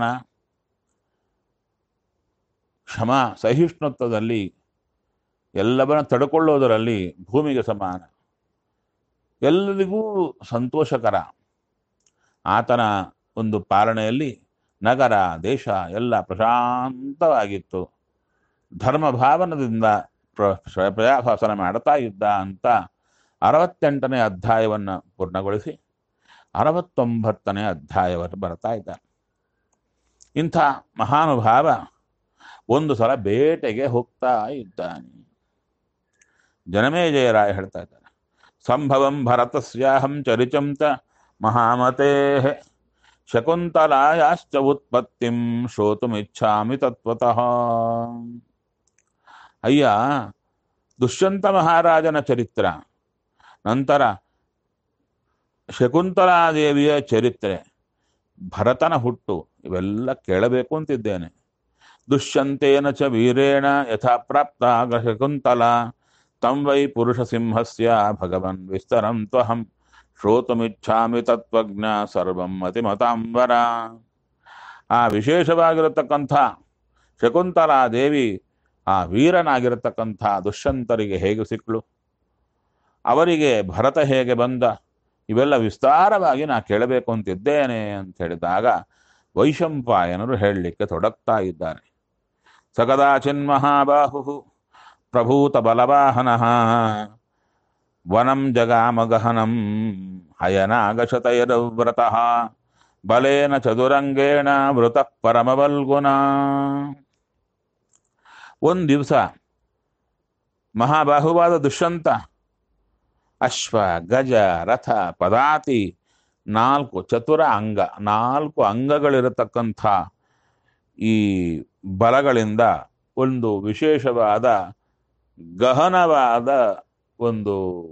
[SPEAKER 1] ಕ್ಷಮ ಸಹಿಷ್ಣುತ್ವದಲ್ಲಿ ಎಲ್ಲವನ್ನ ತಡ್ಕೊಳ್ಳೋದರಲ್ಲಿ ಭೂಮಿಗೆ ಸಮಾನ ಎಲ್ಲರಿಗೂ ಸಂತೋಷಕರ ಆತನ ಒಂದು ಪಾಲನೆಯಲ್ಲಿ ನಗರ ದೇಶ ಎಲ್ಲ ಪ್ರಶಾಂತವಾಗಿತ್ತು ಧರ್ಮ ಭಾವನದಿಂದ ಪ್ರ ಪ್ರಯಾಭಾಸನ ಮಾಡ್ತಾ ಇದ್ದ ಅಂತ ಅರವತ್ತೆಂಟನೇ ಅಧ್ಯಾಯವನ್ನು ಪೂರ್ಣಗೊಳಿಸಿ ಅರವತ್ತೊಂಬತ್ತನೇ ಅಧ್ಯಾಯವನ್ನು ಬರ್ತಾ ಇದ್ದಾರೆ ಇಂಥ ಮಹಾನುಭಾವ ಒಂದು ಸಲ ಬೇಟೆಗೆ ಹೋಗ್ತಾ ಇದ್ದಾನೆ ಜನಮೇಜಯರಾಯ ಹೇಳ್ತಾ ಇದ್ದಾರೆ ಸಂಭವಂ ಭರತಸ್ಯಾಹಂ ಚರಿಚಂತ ಮಹಾಮತೇ ಶಕುಂತಲಾಯಾಶ್ಚ ಉತ್ಪತ್ತಿಂ ಶ್ರೋತುಮಿಚ್ಛಾಮಿ ತತ್ವತಃ ಅಯ್ಯ ದುಷ್ಯಂತ ಮಹಾರಾಜನ ಚರಿತ್ರ ನಂತರ ಶಕುಂತಲಾದೇವಿಯ ಚರಿತ್ರೆ ಭರತನ ಹುಟ್ಟು ಇವೆಲ್ಲ ಕೇಳಬೇಕು ಅಂತಿದ್ದೇನೆ ದುಷ್ಯಂತೇನ ಚ ವೀರೇಣ ಯಥಾ ಪ್ರಾಪ್ತ ಶಕುಂತಲ ತಂ ವೈ ಪುರುಷ ಸಿಂಹಸ್ಯ ಭಗವನ್ ವಿಸ್ತರಂ ತ್ವಹಂ ಶ್ರೋತುಮಿಚ್ಛಾಮಿ ತತ್ವಜ್ಞ ಸರ್ವಂ ಮತಿಮತಾಂಬರ ಆ ವಿಶೇಷವಾಗಿರತಕ್ಕಂಥ ಶಕುಂತಲಾ ದೇವಿ ಆ ವೀರನಾಗಿರತಕ್ಕಂಥ ದುಷ್ಯಂತರಿಗೆ ಹೇಗೆ ಸಿಕ್ಕಳು ಅವರಿಗೆ ಭರತ ಹೇಗೆ ಬಂದ ಇವೆಲ್ಲ ವಿಸ್ತಾರವಾಗಿ ನಾ ಕೇಳಬೇಕು ಅಂತಿದ್ದೇನೆ ಅಂತ ಹೇಳಿದಾಗ ವೈಶಂಪಾಯನರು ಹೇಳಲಿಕ್ಕೆ ತೊಡಗ್ತಾ ಇದ್ದಾರೆ ಸಕದಾಚಿನ್ಮಹಾಬಾಹು ಪ್ರಭೂತ ಬಲವಾಹನ ವನಂ ಜಗಾಮಗಹನಂ ಹಯನಾಗಶತೈರವ್ರತಃ ಬಲೇನ ಚದುರಂಗೇಣ ವೃತ ಪರಮವಲ್ಗುಣ ಒಂದು ದಿವಸ ಮಹಾಬಾಹುವಾದ ದುಷ್ಯಂತ ಅಶ್ವ ಗಜ ರಥ ಪದಾತಿ ನಾಲ್ಕು ಚತುರ ಅಂಗ ನಾಲ್ಕು ಅಂಗಗಳಿರತಕ್ಕಂಥ ಈ ಬಲಗಳಿಂದ ಒಂದು ವಿಶೇಷವಾದ ಗಹನವಾದ ಒಂದು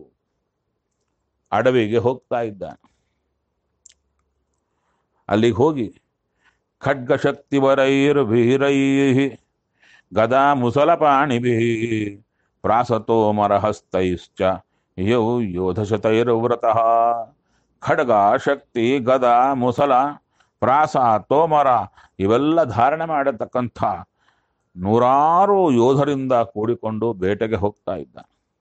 [SPEAKER 1] ಅಡವಿಗೆ ಹೋಗ್ತಾ ಇದ್ದಾನೆ ಅಲ್ಲಿಗೆ ಹೋಗಿ ಖಡ್ಗ ಶಕ್ತಿವರೈರ್ ವೀರೈ ಗದಾ ಮುಸಲಪಾಣಿಭಿ ಪ್ರಾಸತೋಮರಹಸ್ತೈಶ್ಚ ಯೌ ಯೋಧಶತೈರ್ವ್ರತಃ ಖಡ್ಗ ಶಕ್ತಿ ಗದ ಮುಸಲ ಪ್ರಾಸ ತೋಮರ ಇವೆಲ್ಲ ಧಾರಣೆ ಮಾಡತಕ್ಕಂಥ ನೂರಾರು ಯೋಧರಿಂದ ಕೂಡಿಕೊಂಡು ಬೇಟೆಗೆ ಹೋಗ್ತಾ ಇದ್ದ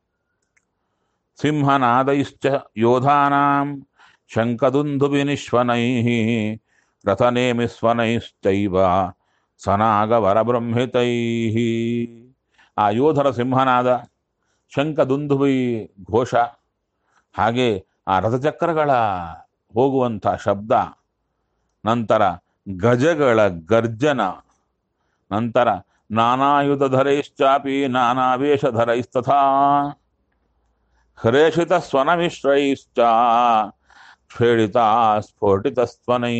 [SPEAKER 1] ಸಿಂಹನಾದೈಶ್ಚ ಯೋಧಾನಾಂ ಶಂಕದುಂದುಬಿನಿಶ್ವನೈ ರಥನೇಮಿಸ್ವನೈಶ್ಚೈವ ಸನಾಗವರಬ್ರಹ್ಮಿತೈ ಆ ಯೋಧರ ಸಿಂಹನಾದ ಶಂಖದುಂದುಬಿ ಘೋಷ ಹಾಗೆ ಆ ರಥಚಕ್ರಗಳ ಹೋಗುವಂಥ ಶಬ್ದ ನಂತರ ಗಜಗಳ ಗರ್ಜನ ನಂತರ ನಾನಾಯುಧಧರೈಶ್ಚಾಪಿ ನಾನಾವೇಷಧರೈಸ್ತಥಾ ಹರೇಷಿತ ಸ್ವನಮಿಶ್ರೈಶ್ಚ ಕ್ಷೇಳಿತ ಸ್ಫೋಟಿತ ಸ್ವನೈ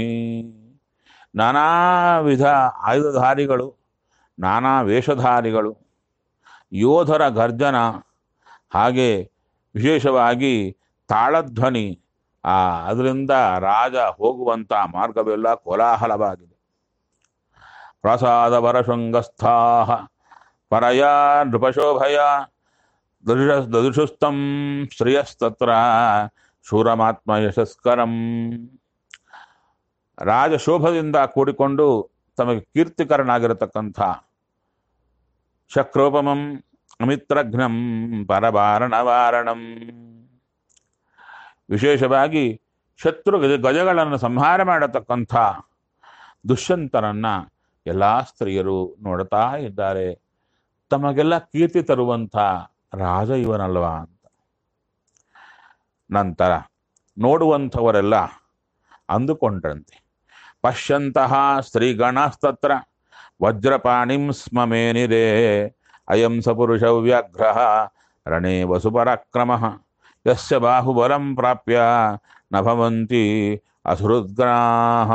[SPEAKER 1] ನಾನಾ ವಿಧ ಆಯುಧಧಾರಿಗಳು ನಾನಾ ವೇಷಧಾರಿಗಳು ಯೋಧರ ಗರ್ಜನ ಹಾಗೆ ವಿಶೇಷವಾಗಿ ತಾಳಧ್ವನಿ ಆ ಅದರಿಂದ ರಾಜ ಹೋಗುವಂಥ ಮಾರ್ಗವೆಲ್ಲ ಕೋಲಾಹಲವಾಗಿದೆ ಪ್ರಸಾದ ವರಶೃಂಗಸ್ಥಾ ಪರಯ ನೃಪಶೋಭಯ ದೃಶ ದೃಶುಸ್ತಂ ಶ್ರೇಯಸ್ತತ್ರ ಶೂರಮಾತ್ಮ ಯಶಸ್ಕರಂ ರಾಜಶೋಭದಿಂದ ಕೂಡಿಕೊಂಡು ತಮಗೆ ಕೀರ್ತಿಕರನಾಗಿರತಕ್ಕಂಥ ಶಕ್ರೋಪಮಂ ಅಮಿತ್ರಘ್ನಂ ಪರವಾರಣವಾರಣಂ ವಿಶೇಷವಾಗಿ ಶತ್ರು ಗಜ ಗಜಗಳನ್ನು ಸಂಹಾರ ಮಾಡತಕ್ಕಂಥ ದುಷ್ಯಂತನನ್ನ ಎಲ್ಲ ಸ್ತ್ರೀಯರು ನೋಡ್ತಾ ಇದ್ದಾರೆ ತಮಗೆಲ್ಲ ಕೀರ್ತಿ ತರುವಂಥ ರಾಜ ಇವನಲ್ವಾ ಅಂತ ನಂತರ ನೋಡುವಂಥವರೆಲ್ಲ ಅಂದುಕೊಂಡ್ರಂತೆ ಪಶ್ಯಂತಹ ಸ್ತ್ರೀಗಣಸ್ತತ್ರ ವಜ್ರಪಾಣಿಂ ಸ್ಮ ಮೇನಿರೇ ಅಯಂ ಸ ಪುರುಷ ವ್ಯಾಘ್ರ ರಣೇ ವಸುಪರಾಕ್ರಮ ಯಸ್ಯ ಬಾಹುಬಲಂ ಪ್ರಾಪ್ಯ ನ ಭವಂತಿ ಅಸುಹೃದ್ಗಣಾಃ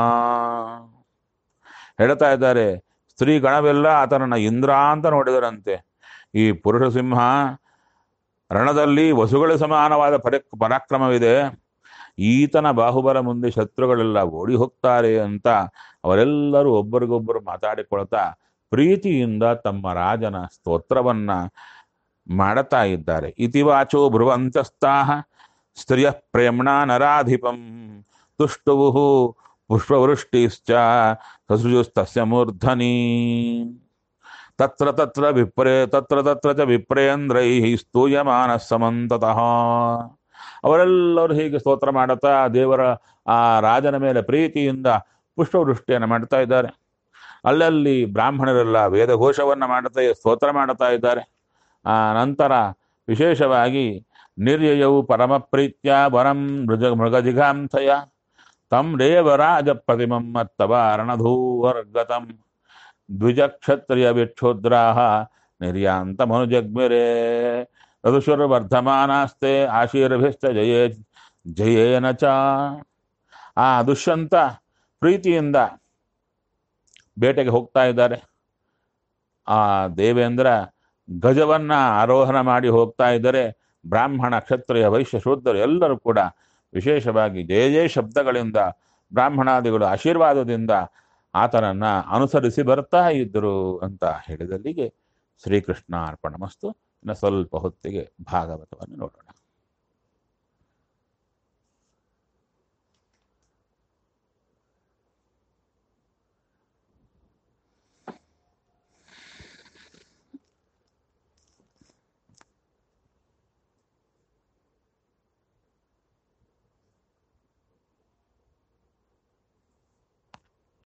[SPEAKER 1] ಹೇಳ್ತಾ ಇದ್ದಾರೆ ಸ್ತ್ರೀ ಗಣವೆಲ್ಲ ಆತನನ್ನ ಇಂದ್ರ ಅಂತ ನೋಡಿದರಂತೆ ಈ ಪುರುಷ ಸಿಂಹ ರಣದಲ್ಲಿ ವಸುಗಳ ಸಮಾನವಾದ ಪರ ಪರಾಕ್ರಮವಿದೆ ಈತನ ಬಾಹುಬಲ ಮುಂದೆ ಶತ್ರುಗಳೆಲ್ಲ ಓಡಿ ಹೋಗ್ತಾರೆ ಅಂತ ಅವರೆಲ್ಲರೂ ಒಬ್ಬರಿಗೊಬ್ಬರು ಮಾತಾಡಿಕೊಳ್ತಾ ಪ್ರೀತಿಯಿಂದ ತಮ್ಮ ರಾಜನ ಸ್ತೋತ್ರವನ್ನ ಮಾಡುತ್ತಾ ಇದ್ದಾರೆ ಇತಿವಾಚೋ ಭ್ರುವಂತಸ್ತಾಹ ಸ್ತ್ರೀಯ ಪ್ರೇಮ್ಣಾ ನರಾಧಿಪಂ ತುಷ್ಟುವು ಪುಷ್ಪವೃಷ್ಟಿಶ್ಚ ಸಸೃಜುಸ್ತಸ್ಯ ಮೂರ್ಧನಿ ತತ್ರ ತತ್ರ ವಿಪ್ರೇ ತತ್ರ ತತ್ರ ಚ ವಿಪ್ರೇಂದ್ರೈ ಸ್ತೂಯಮಾನ ಸಮಂತತಃ ಅವರೆಲ್ಲರೂ ಹೀಗೆ ಸ್ತೋತ್ರ ಮಾಡುತ್ತಾ ದೇವರ ಆ ರಾಜನ ಮೇಲೆ ಪ್ರೀತಿಯಿಂದ ಪುಷ್ಪವೃಷ್ಟಿಯನ್ನು ಮಾಡ್ತಾ ಇದ್ದಾರೆ ಅಲ್ಲಲ್ಲಿ ಬ್ರಾಹ್ಮಣರೆಲ್ಲ ವೇದಘೋಷವನ್ನು ಮಾಡುತ್ತಾ ಸ್ತೋತ್ರ ಮಾಡುತ್ತಾ ಇದ್ದಾರೆ ಆ ನಂತರ ವಿಶೇಷವಾಗಿ ನಿರ್ಯಯವು ಪರಮ ಪ್ರೀತ್ಯ ವರಂ ಮೃಜ ಮೃಗಜಿಘಾಂಥಯ ತಂ ರೇವರಾಜ ಪ್ರತಿಮಂ ಮತ್ತವಾರಣಧೂವರ್ಗತಂ ದ್ವಿಜಕ್ಷತ್ರಿಯ ವಿಕ್ಷುದ್ರಾಹ ನಿರ್ಯಾಂತ ಮನುಜಗ್ಮಿರೇ ರದುಷುರ್ ವರ್ಧಮಾನಾಸ್ತೆ ಆಶೀರ್ಭಿಶ್ಚ ಜಯೇ ಜಯೇನ ಚ ಆ ದುಷ್ಯಂತ ಪ್ರೀತಿಯಿಂದ ಬೇಟೆಗೆ ಹೋಗ್ತಾ ಇದ್ದಾರೆ ಆ ದೇವೇಂದ್ರ ಗಜವನ್ನ ಆರೋಹಣ ಮಾಡಿ ಹೋಗ್ತಾ ಇದ್ದರೆ ಬ್ರಾಹ್ಮಣ ಕ್ಷತ್ರಿಯ ವೈಶ್ಯ ಶೂದ್ರರು ಎಲ್ಲರೂ ಕೂಡ ವಿಶೇಷವಾಗಿ ಜಯ ಜಯ ಶಬ್ದಗಳಿಂದ ಬ್ರಾಹ್ಮಣಾದಿಗಳು ಆಶೀರ್ವಾದದಿಂದ ಆತನನ್ನ ಅನುಸರಿಸಿ ಬರ್ತಾ ಇದ್ದರು ಅಂತ ಹೇಳಿದಲ್ಲಿಗೆ ಶ್ರೀಕೃಷ್ಣ ಅರ್ಪಣ ಮಸ್ತು ಇನ್ನು ಸ್ವಲ್ಪ ಹೊತ್ತಿಗೆ ಭಾಗವತವನ್ನು ನೋಡೋಣ